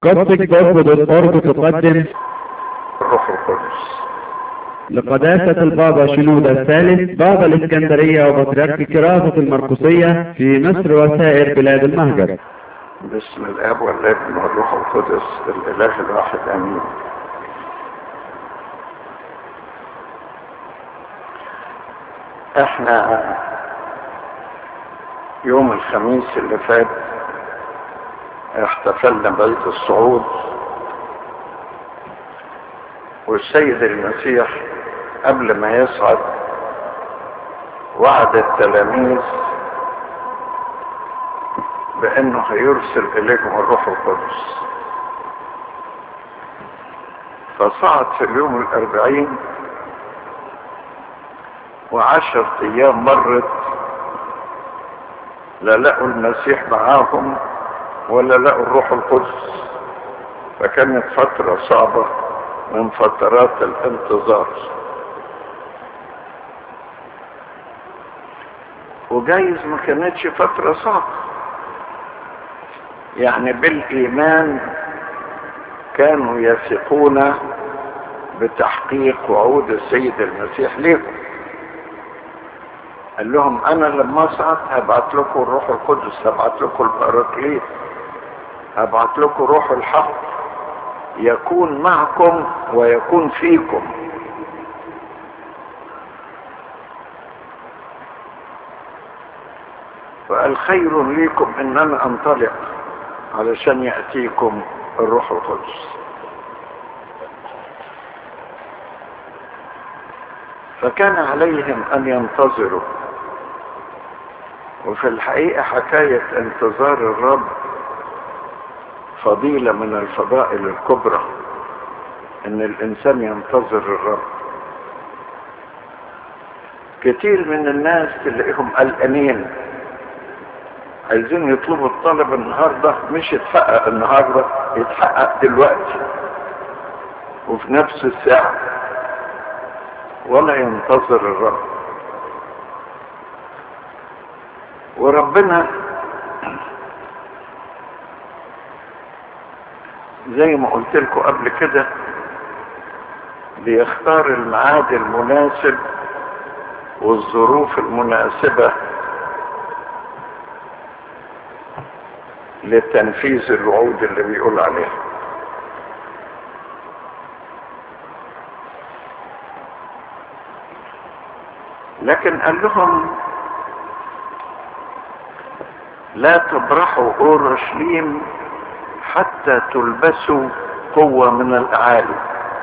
كوستك تقدم الروح القدس لقداسة البابا شنودة الثالث بابا الإسكندرية وبطريرك كراسة المرقسية في مصر وسائر بلاد المهجر باسم الاب والابن والروح القدس الاله الواحد امين احنا يوم الخميس اللي فات احتفلنا بعيد الصعود والسيد المسيح قبل ما يصعد وعد التلاميذ بانه هيرسل اليهم الروح القدس فصعد في اليوم الاربعين وعشر ايام مرت لا لقوا المسيح معاهم ولا لقوا الروح القدس فكانت فترة صعبة من فترات الانتظار وجايز ما كانتش فترة صعبة يعني بالإيمان كانوا يثقون بتحقيق وعود السيد المسيح لهم قال لهم انا لما اصعد هبعت لكم الروح القدس هبعت لكم البراكليت هبعت لكم روح الحق يكون معكم ويكون فيكم فقال خير ليكم ان انا انطلق علشان ياتيكم الروح القدس فكان عليهم ان ينتظروا وفي الحقيقة حكاية انتظار الرب فضيلة من الفضائل الكبرى ان الانسان ينتظر الرب كتير من الناس تلاقيهم قلقانين عايزين يطلبوا الطلب النهاردة مش يتحقق النهاردة يتحقق دلوقتي وفي نفس الساعة ولا ينتظر الرب وربنا زي ما قلت لكم قبل كده بيختار الميعاد المناسب والظروف المناسبة لتنفيذ الوعود اللي بيقول عليها لكن قال لهم لا تبرحوا اورشليم حتى تلبسوا قوة من الاعالي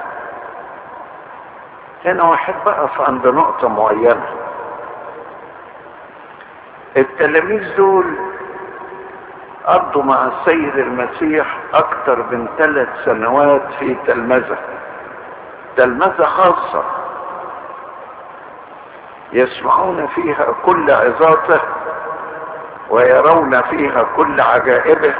هنا واحد بقف عند نقطة معينة التلاميذ دول قضوا مع السيد المسيح اكتر من ثلاث سنوات في تلمذة تلمذة خاصة يسمعون فيها كل عظاته ويرون فيها كل عجائبه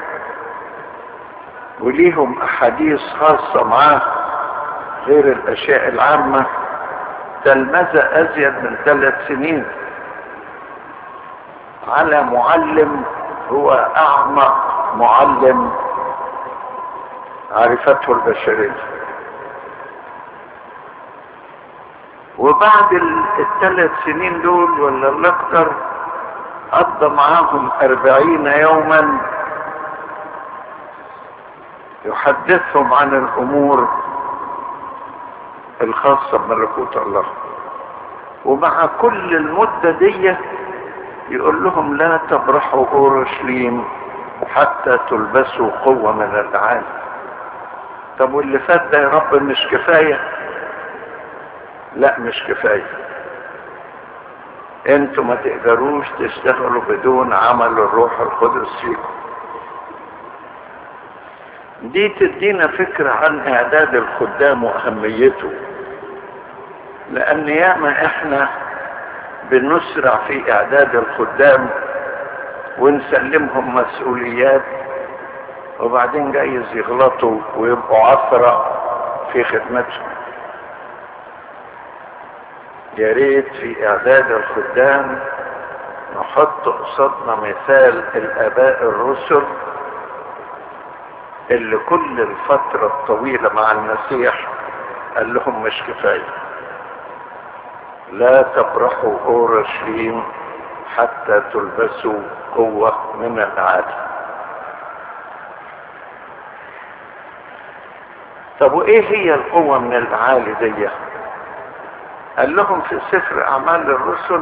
وليهم احاديث خاصة معاه غير الاشياء العامة تلمذة ازيد من ثلاث سنين على معلم هو اعمق معلم عرفته البشرية وبعد الثلاث سنين دول ولا الاكثر قضى معاهم أربعين يوما يحدثهم عن الأمور الخاصة بملكوت الله ومع كل المدة دي يقول لهم لا تبرحوا أورشليم حتى تلبسوا قوة من العالم طب واللي فات ده يا رب مش كفاية لا مش كفاية انتوا ما تقدروش تشتغلوا بدون عمل الروح القدس فيكم دي تدينا فكرة عن اعداد الخدام واهميته لان ياما احنا بنسرع في اعداد الخدام ونسلمهم مسؤوليات وبعدين جايز يغلطوا ويبقوا عثرة في خدمتهم يا ريت في اعداد الخدام نحط قصادنا مثال الاباء الرسل اللي كل الفترة الطويلة مع المسيح قال لهم مش كفاية لا تبرحوا اورشليم حتى تلبسوا قوة من العالم طب وايه هي القوة من العالي دي قال لهم في سفر اعمال الرسل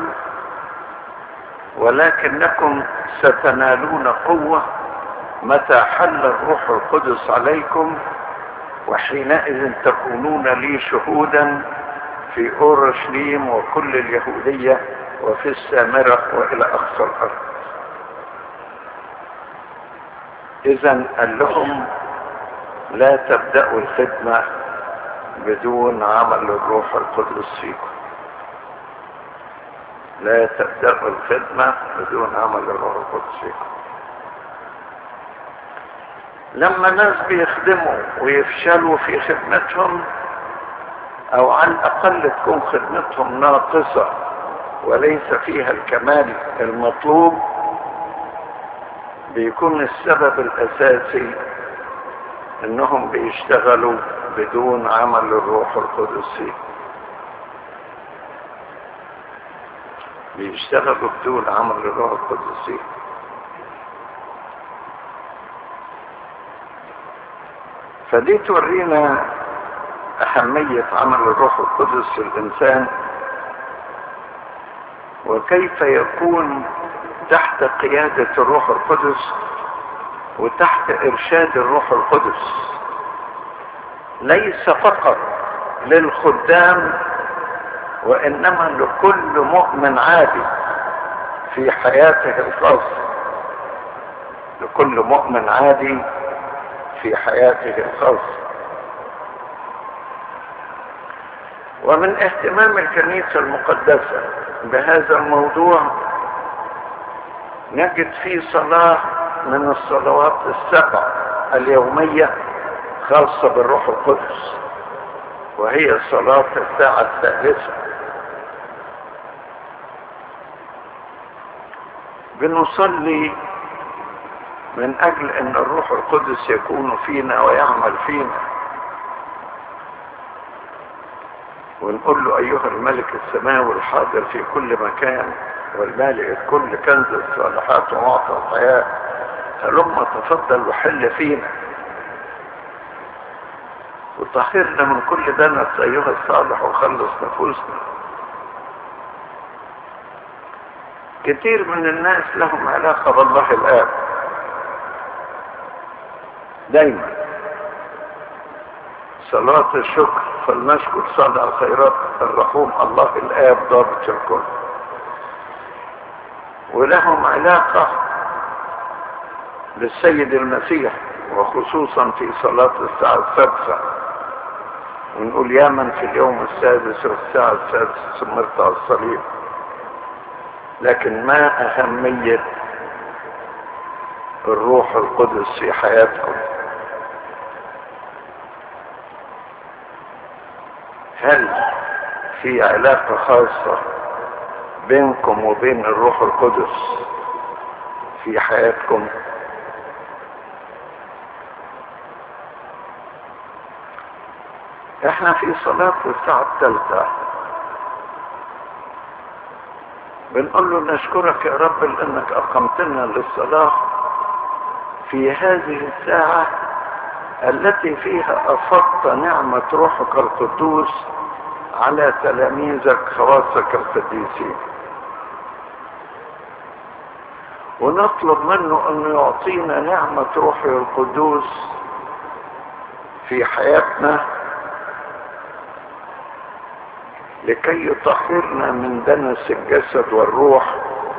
ولكنكم ستنالون قوة متى حل الروح القدس عليكم وحينئذ تكونون لي شهودا في اورشليم وكل اليهودية وفي السامرة والى اقصى الارض اذا قال لهم لا تبدأوا الخدمة بدون عمل الروح القدس فيكم لا تبدأوا الخدمة بدون عمل الروح القدس فيكم لما ناس بيخدموا ويفشلوا في خدمتهم او على الاقل تكون خدمتهم ناقصة وليس فيها الكمال المطلوب بيكون السبب الاساسي انهم بيشتغلوا بدون عمل الروح القدس فيه بيشتغلوا بدون عمل الروح القدس فيه فدي تورينا أهمية عمل الروح القدس في الإنسان وكيف يكون تحت قيادة الروح القدس وتحت إرشاد الروح القدس ليس فقط للخدام وإنما لكل مؤمن عادي في حياته الخاصة لكل مؤمن عادي في حياته الخاصة ومن اهتمام الكنيسة المقدسة بهذا الموضوع نجد فيه صلاة من الصلوات السبع اليومية خاصة بالروح القدس وهي صلاة الساعة الثالثة بنصلي من اجل ان الروح القدس يكون فينا ويعمل فينا ونقول له ايها الملك السماوي الحاضر في كل مكان والمالئ كل كنز الصالحات ومعطى الحياة هلما تفضل وحل فينا وطهرنا من كل دنس ايها الصالح وخلص نفوسنا كتير من الناس لهم علاقة بالله الآب دايما صلاة الشكر فلنشكر صانع الخيرات الرحوم الله الآب ضابط الكل ولهم علاقة للسيد المسيح وخصوصا في صلاة الساعة السادسة ونقول يا من في اليوم السادس والساعة السادسة سمرت على الصليب لكن ما أهمية الروح القدس في حياتهم هل في علاقة خاصة بينكم وبين الروح القدس في حياتكم احنا في صلاة الساعة الثالثة بنقول له نشكرك يا رب لانك اقمتنا للصلاة في هذه الساعة التي فيها افضت نعمة روحك القدوس على تلاميذك خواصك القديسين ونطلب منه انه يعطينا نعمة روحه القدوس في حياتنا لكي يطهرنا من دنس الجسد والروح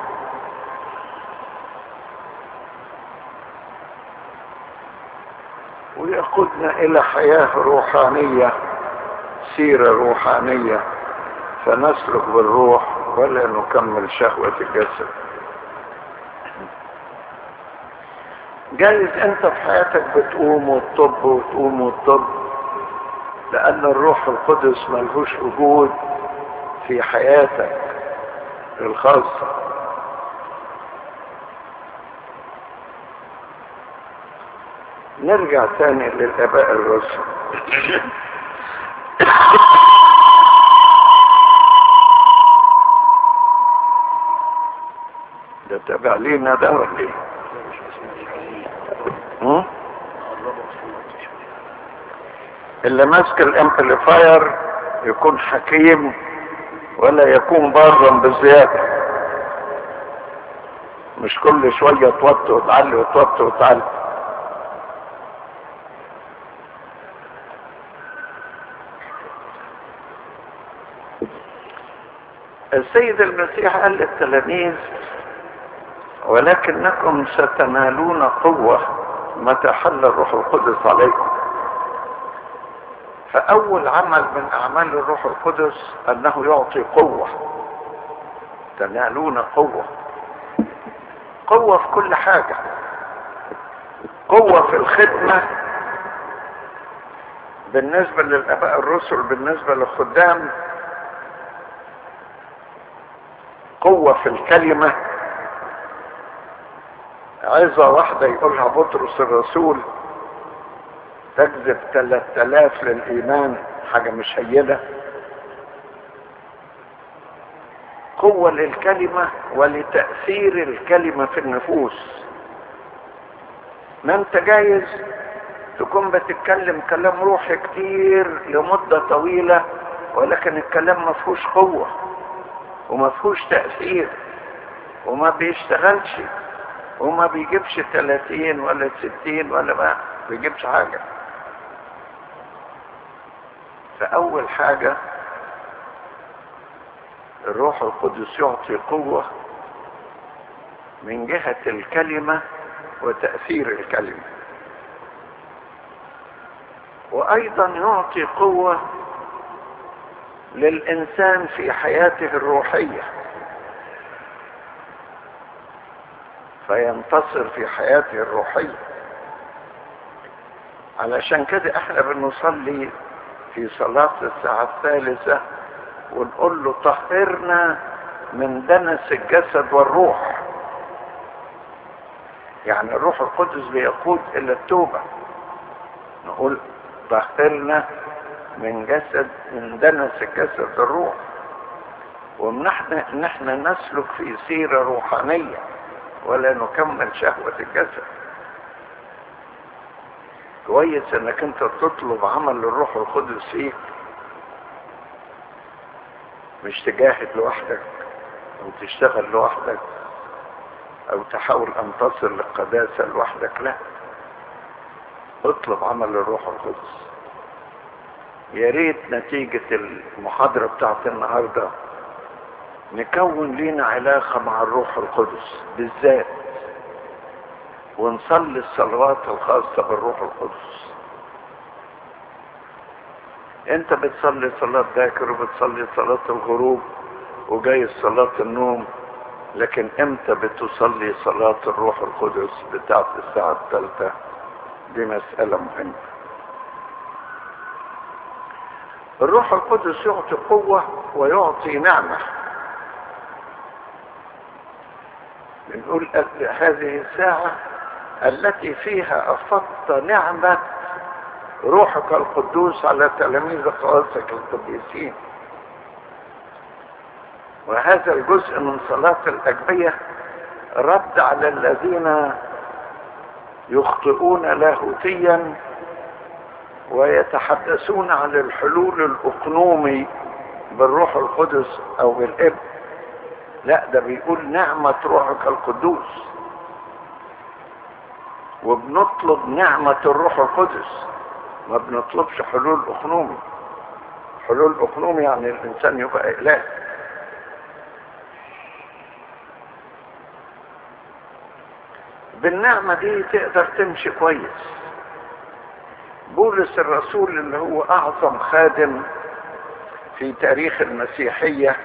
ويقودنا الى حياة روحانية سيرة روحانية فنسلك بالروح ولا نكمل شهوة الجسد جايز انت في حياتك بتقوم وتطب وتقوم وتطب لان الروح القدس ملهوش وجود في حياتك الخاصة نرجع تاني للآباء الرسل ده تابع لينا ده ولا ايه؟ هم؟ اللي ماسك الامبليفاير يكون حكيم ولا يكون بارا بزياده مش كل شويه توطي وتعلي وتوطي وتعلي السيد المسيح قال للتلاميذ ولكنكم ستنالون قوة متى حل الروح القدس عليكم فأول عمل من أعمال الروح القدس أنه يعطي قوة تنالون قوة قوة في كل حاجة قوة في الخدمة بالنسبة للآباء الرسل بالنسبة للخدام قوة في الكلمة عظة واحدة يقولها بطرس الرسول تجذب 3000 للإيمان حاجة مش هينة قوة للكلمة ولتأثير الكلمة في النفوس ما انت جايز تكون بتتكلم كلام روحي كتير لمدة طويلة ولكن الكلام ما فيهوش قوة وما فيهوش تأثير وما بيشتغلش وما بيجيبش 30 ولا 60 ولا ما بيجيبش حاجة فأول حاجة الروح القدس يعطي قوة من جهة الكلمة وتأثير الكلمة وأيضا يعطي قوة للإنسان في حياته الروحية فينتصر في حياته الروحية علشان كده احنا بنصلي في صلاة الساعة الثالثة ونقول له طهرنا من دنس الجسد والروح يعني الروح القدس بيقود الى التوبة نقول طهرنا من جسد من دنس الجسد الروح ومن احنا ان احنا نسلك في سيرة روحانية ولا نكمل شهوة الجسد كويس انك انت تطلب عمل الروح القدس فيك مش تجاهد لوحدك او تشتغل لوحدك او تحاول ان تصل للقداسة لوحدك لا اطلب عمل الروح القدس يا ريت نتيجة المحاضرة بتاعت النهاردة نكون لينا علاقة مع الروح القدس بالذات ونصلي الصلوات الخاصة بالروح القدس انت بتصلي صلاة ذاكر وبتصلي صلاة الغروب وجاي صلاة النوم لكن امتى بتصلي صلاة الروح القدس بتاعت الساعة الثالثة دي مسألة مهمة الروح القدس يعطي قوة ويعطي نعمة بنقول هذه الساعة التي فيها أفضت نعمة روحك القدوس على تلاميذ خلاصك القديسين وهذا الجزء من صلاة الأجبية رد على الذين يخطئون لاهوتيا ويتحدثون عن الحلول الأقنومي بالروح القدس أو بالإبن لا ده بيقول نعمة روحك القدوس وبنطلب نعمة الروح القدس ما بنطلبش حلول أقنومي حلول أقنومي يعني الإنسان يبقى إله بالنعمة دي تقدر تمشي كويس بولس الرسول اللي هو أعظم خادم في تاريخ المسيحية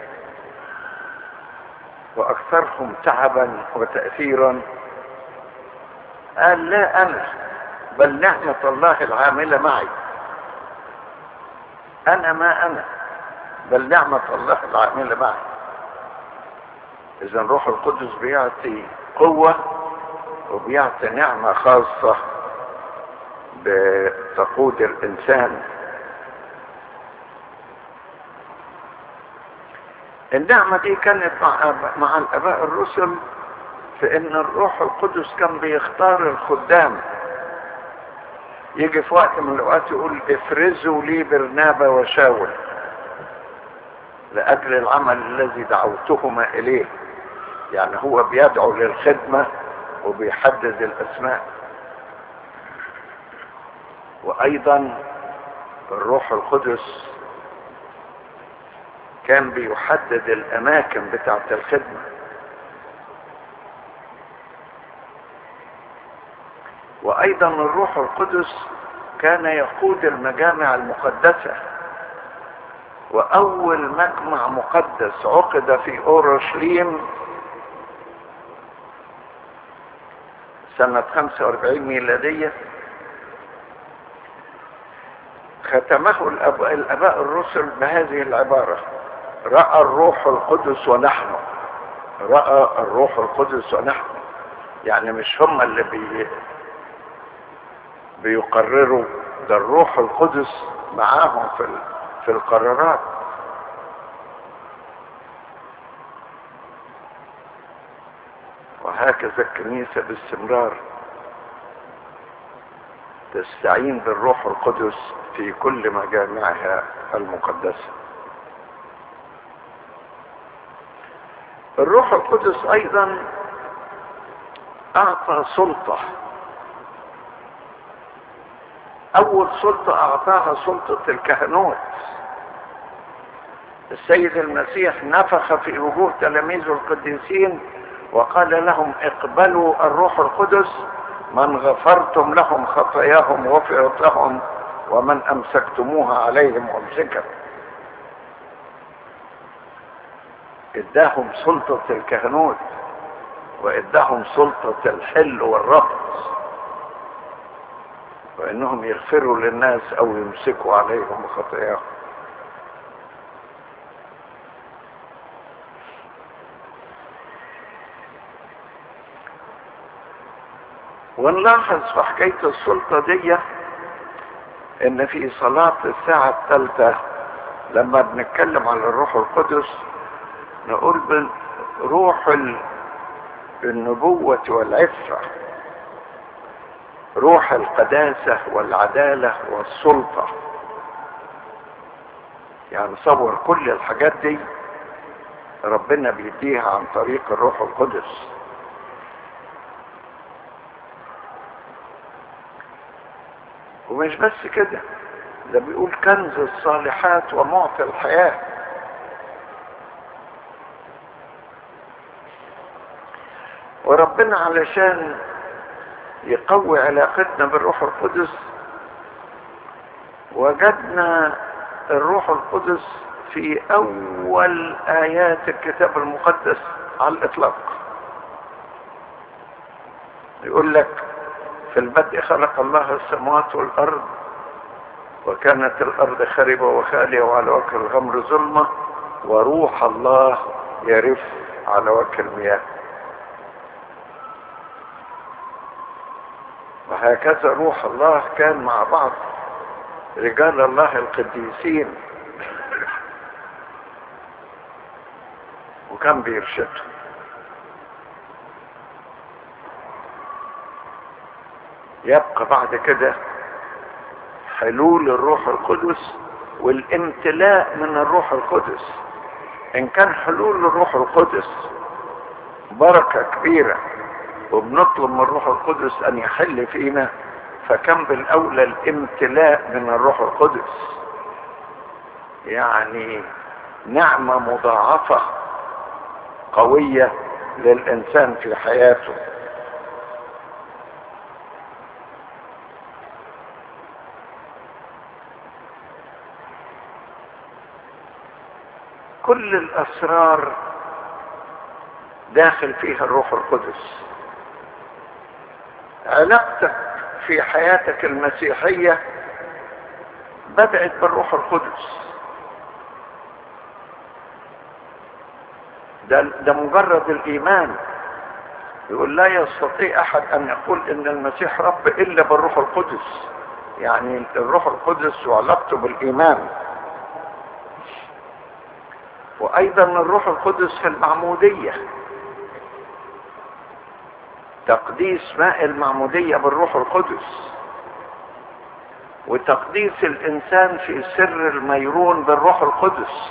وأكثرهم تعبا وتأثيرا قال لا أنا بل نعمة الله العاملة معي أنا ما أنا بل نعمة الله العاملة معي إذا روح القدس بيعطي قوة وبيعطي نعمة خاصة بتقود الإنسان النعمة دي كانت مع, مع الآباء الرسل في إن الروح القدس كان بيختار الخدام يجي في وقت من الأوقات يقول افرزوا لي برنابا وشاول لأجل العمل الذي دعوتهما إليه يعني هو بيدعو للخدمة وبيحدد الأسماء وأيضا الروح القدس كان بيحدد الأماكن بتاعت الخدمة وأيضا الروح القدس كان يقود المجامع المقدسة وأول مجمع مقدس عقد في أورشليم سنة 45 ميلادية ختمه الأباء الرسل بهذه العبارة رأى الروح القدس ونحن رأى الروح القدس ونحن يعني مش هم اللي بي بيقرروا ده الروح القدس معاهم في في القرارات وهكذا الكنيسة باستمرار تستعين بالروح القدس في كل مجامعها المقدسة الروح القدس ايضا اعطى سلطة اول سلطة اعطاها سلطة الكهنوت السيد المسيح نفخ في وجوه تلاميذه القديسين وقال لهم اقبلوا الروح القدس من غفرتم لهم خطاياهم غفرت لهم ومن امسكتموها عليهم امسكت اداهم سلطة الكهنوت واداهم سلطة الحل والربط وانهم يغفروا للناس او يمسكوا عليهم خطاياهم ونلاحظ في حكاية السلطة دي ان في صلاة الساعة الثالثة لما بنتكلم على الروح القدس نقول روح النبوة والعفة روح القداسة والعدالة والسلطة يعني صور كل الحاجات دي ربنا بيديها عن طريق الروح القدس ومش بس كده ده بيقول كنز الصالحات ومعطي الحياة وربنا علشان يقوي علاقتنا بالروح القدس وجدنا الروح القدس في اول ايات الكتاب المقدس على الاطلاق يقول لك في البدء خلق الله السماوات والارض وكانت الارض خربة وخالية وعلى وجه الغمر ظلمة وروح الله يرف على وجه المياه وهكذا روح الله كان مع بعض رجال الله القديسين وكان بيرشدهم يبقى بعد كده حلول الروح القدس والامتلاء من الروح القدس ان كان حلول الروح القدس بركة كبيرة وبنطلب من الروح القدس ان يحل فينا فكم بالاولى الامتلاء من الروح القدس يعني نعمة مضاعفة قوية للانسان في حياته كل الاسرار داخل فيها الروح القدس علاقتك في حياتك المسيحية بدأت بالروح القدس ده, ده مجرد الإيمان يقول لا يستطيع أحد أن يقول إن المسيح رب إلا بالروح القدس يعني الروح القدس وعلاقته بالايمان وايضا الروح القدس في المعموديه تقديس ماء المعموديه بالروح القدس وتقديس الانسان في سر الميرون بالروح القدس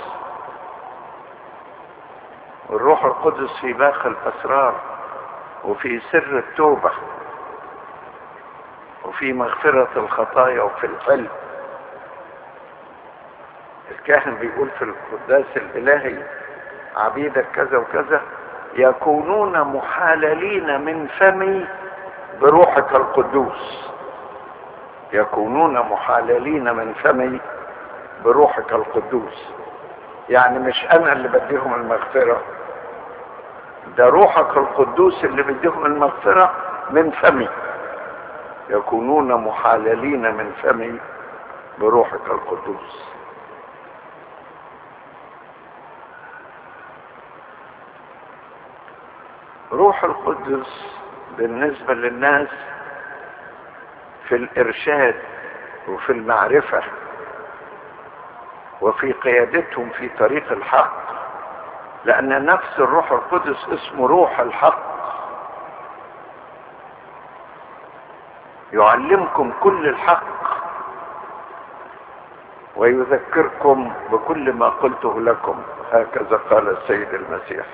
والروح القدس في باقي الاسرار وفي سر التوبه وفي مغفره الخطايا وفي الحلم الكاهن بيقول في القداس الالهي عبيدك كذا وكذا يكونون محاللين من فمي بروحك القدوس يكونون محاللين من فمي بروحك القدوس يعني مش انا اللي بديهم المغفرة ده روحك القدوس اللي بديهم المغفرة من فمي يكونون محاللين من فمي بروحك القدوس روح القدس بالنسبة للناس في الارشاد وفي المعرفة وفي قيادتهم في طريق الحق لان نفس الروح القدس اسمه روح الحق يعلمكم كل الحق ويذكركم بكل ما قلته لكم هكذا قال السيد المسيح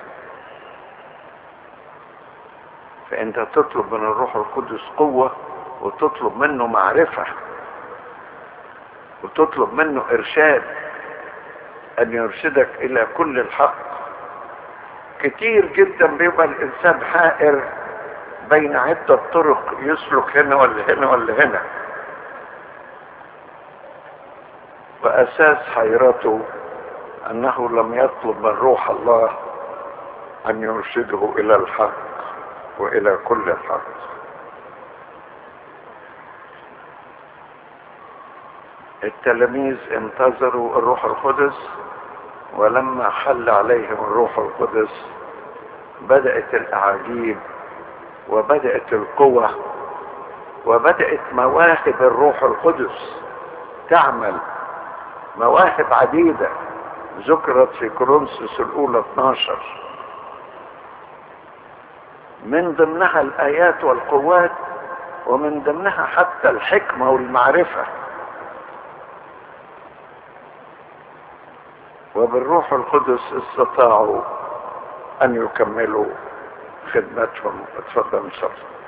فانت تطلب من الروح القدس قوه وتطلب منه معرفة وتطلب منه إرشاد أن يرشدك إلى كل الحق كتير جدا بيبقى الإنسان حائر بين عدة طرق يسلك هنا ولا هنا ولا هنا وأساس حيرته أنه لم يطلب من روح الله أن يرشده إلى الحق وإلى كل الحق التلاميذ انتظروا الروح القدس ولما حل عليهم الروح القدس بدأت الأعاجيب وبدأت القوة وبدأت مواهب الروح القدس تعمل مواهب عديدة ذكرت في كورنثوس الأولى 12 من ضمنها الآيات والقوات ومن ضمنها حتى الحكمة والمعرفة وبالروح القدس استطاعوا ان يكملوا خدمتهم اتفضل صلى